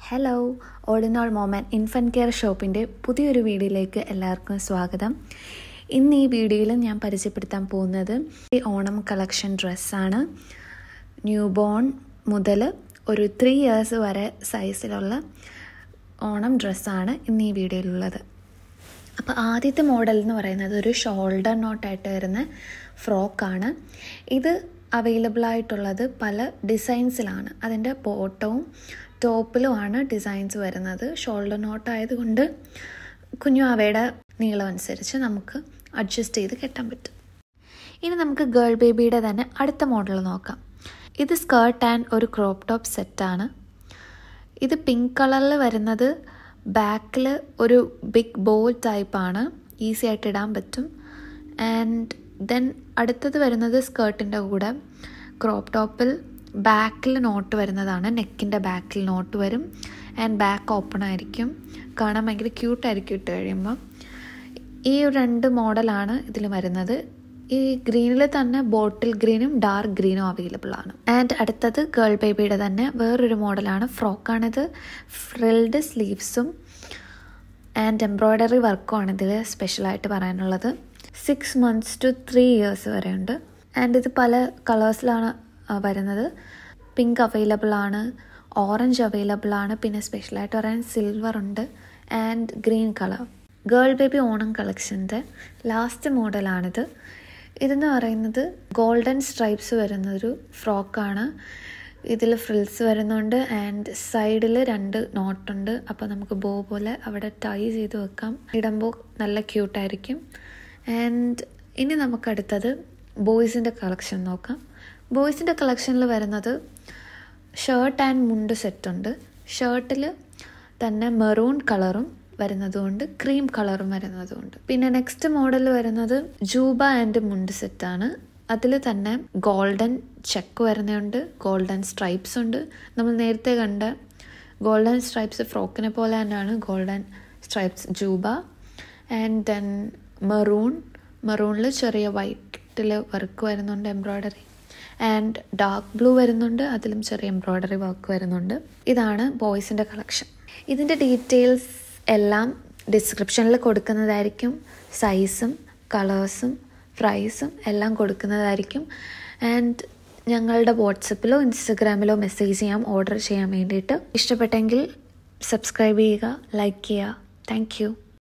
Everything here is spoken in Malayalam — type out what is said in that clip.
ഹലോ ഓൾ മോമൻ ഇൻഫൻറ്റ് കെയർ ഷോപ്പിൻ്റെ പുതിയൊരു വീഡിയോയിലേക്ക് എല്ലാവർക്കും സ്വാഗതം ഇന്ന് ഈ വീഡിയോയിൽ ഞാൻ പരിചയപ്പെടുത്താൻ പോകുന്നത് ഈ ഓണം കളക്ഷൻ ഡ്രസ്സാണ് ന്യൂ ബോൺ മുതൽ ഒരു ത്രീ ഇയേഴ്സ് വരെ സൈസിലുള്ള ഓണം ഡ്രസ്സാണ് ഇന്ന് ഈ വീഡിയോയിലുള്ളത് അപ്പോൾ ആദ്യത്തെ മോഡൽ എന്ന് പറയുന്നത് ഒരു ഷോൾഡർ നോട്ടായിട്ട് വരുന്ന ഫ്രോക്കാണ് ഇത് അവൈലബിൾ ആയിട്ടുള്ളത് പല ഡിസൈൻസിലാണ് അതിൻ്റെ ബോട്ടവും ടോപ്പിലുമാണ് ഡിസൈൻസ് വരുന്നത് ഷോൾഡർ നോട്ട് ആയതുകൊണ്ട് കുഞ്ഞു അവയുടെ നീളം അനുസരിച്ച് നമുക്ക് അഡ്ജസ്റ്റ് ചെയ്ത് കെട്ടാൻ പറ്റും ഇനി നമുക്ക് ഗേൾ ബേബിയുടെ തന്നെ അടുത്ത മോഡൽ നോക്കാം ഇത് സ്കേർട്ട് ആൻഡ് ഒരു ക്രോപ്പ് ടോപ്പ് സെറ്റാണ് ഇത് പിങ്ക് കളറിൽ വരുന്നത് ബാക്കിൽ ഒരു ബിഗ് ബോ ടൈപ്പാണ് ഈസി ആയിട്ട് ഇടാൻ പറ്റും ആൻഡ് ദെൻ അടുത്തത് വരുന്നത് സ്കേർട്ടിൻ്റെ കൂടെ ക്രോപ്പ് ടോപ്പിൽ ബാക്കിൽ നോട്ട് വരുന്നതാണ് നെക്കിൻ്റെ ബാക്കിൽ നോട്ട് വരും ആൻഡ് ബാക്ക് ഓപ്പൺ ആയിരിക്കും കാണാൻ ഭയങ്കര ക്യൂട്ടായിരിക്കും ഇട്ട് കഴിയുമ്പോൾ ഈ രണ്ട് മോഡലാണ് ഇതിൽ വരുന്നത് ഈ ഗ്രീനിൽ തന്നെ ബോട്ടിൽ ഗ്രീനും ഡാർക്ക് ഗ്രീനും അവൈലബിൾ ആണ് ആൻഡ് അടുത്തത് ഗേൾ ബേബിയുടെ തന്നെ വേറൊരു മോഡലാണ് ഫ്രോക്കാണിത് ഫ്രിൽഡ് സ്ലീവ്സും ആൻഡ് എംബ്രോയ്ഡറി വർക്കുമാണ് ഇതിൽ സ്പെഷ്യലായിട്ട് പറയാനുള്ളത് six months to three years വരെ ഉണ്ട് ആൻഡ് ഇത് പല കളേഴ്സിലാണ് വരുന്നത് പിങ്ക് അവൈലബിൾ ആണ് ഓറഞ്ച് അവൈലബിൾ ആണ് പിന്നെ സ്പെഷ്യലായിട്ട് പറയാൻ സിൽവർ ഉണ്ട് and green colour girl baby Onam കളക്ഷൻ്റെ ലാസ്റ്റ് മോഡലാണിത് ഇതെന്ന് പറയുന്നത് ഗോൾഡൻ സ്ട്രൈപ്സ് വരുന്നൊരു ഫ്രോക്കാണ് ഇതിൽ ഫ്രിൽസ് വരുന്നുണ്ട് ആൻഡ് സൈഡിൽ രണ്ട് നോട്ടുണ്ട് അപ്പോൾ നമുക്ക് ബോ പോലെ അവിടെ ടൈ ചെയ്ത് വെക്കാം ഇടുമ്പോൾ നല്ല ക്യൂട്ടായിരിക്കും ആൻഡ് ഇനി നമുക്ക് അടുത്തത് ബോയ്സിൻ്റെ കളക്ഷൻ നോക്കാം ബോയ്സിൻ്റെ കളക്ഷനിൽ വരുന്നത് ഷർട്ട് ആൻഡ് മുണ്ട് സെറ്റുണ്ട് ഷർട്ടിൽ തന്നെ മെറൂൺ കളറും വരുന്നതുകൊണ്ട് ക്രീം കളറും വരുന്നതുകൊണ്ട് പിന്നെ നെക്സ്റ്റ് മോഡൽ വരുന്നത് ജൂബ ആൻഡ് മുണ്ട് സെറ്റാണ് അതിൽ തന്നെ ഗോൾഡൻ ചെക്ക് വരുന്നുണ്ട് ഗോൾഡൻ സ്ട്രൈപ്സ് ഉണ്ട് നമ്മൾ നേരത്തെ കണ്ട ഗോൾഡൻ സ്ട്രൈപ്സ് ഫ്രോക്കിനെ പോലെ തന്നെയാണ് golden stripes jubba and then maroon മെറൂണിൽ ചെറിയ വൈറ്റിൽ വർക്ക് വരുന്നുണ്ട് എംബ്രോയ്ഡറി ആൻഡ് ഡാർക്ക് ബ്ലൂ വരുന്നുണ്ട് അതിലും ചെറിയ എംബ്രോയ്ഡറി വർക്ക് വരുന്നുണ്ട് ഇതാണ് ബോയ്സിൻ്റെ കളക്ഷൻ ഇതിൻ്റെ ഡീറ്റെയിൽസ് എല്ലാം ഡിസ്ക്രിപ്ഷനിൽ കൊടുക്കുന്നതായിരിക്കും സൈസും കളേഴ്സും പ്രൈസും എല്ലാം കൊടുക്കുന്നതായിരിക്കും ആൻഡ് ഞങ്ങളുടെ വാട്സപ്പിലോ ഇൻസ്റ്റഗ്രാമിലോ മെസ്സേജ് ചെയ്യാം ഓർഡർ ചെയ്യാൻ വേണ്ടിയിട്ട് ഇഷ്ടപ്പെട്ടെങ്കിൽ സബ്സ്ക്രൈബ് ചെയ്യുക ലൈക്ക് ചെയ്യുക താങ്ക്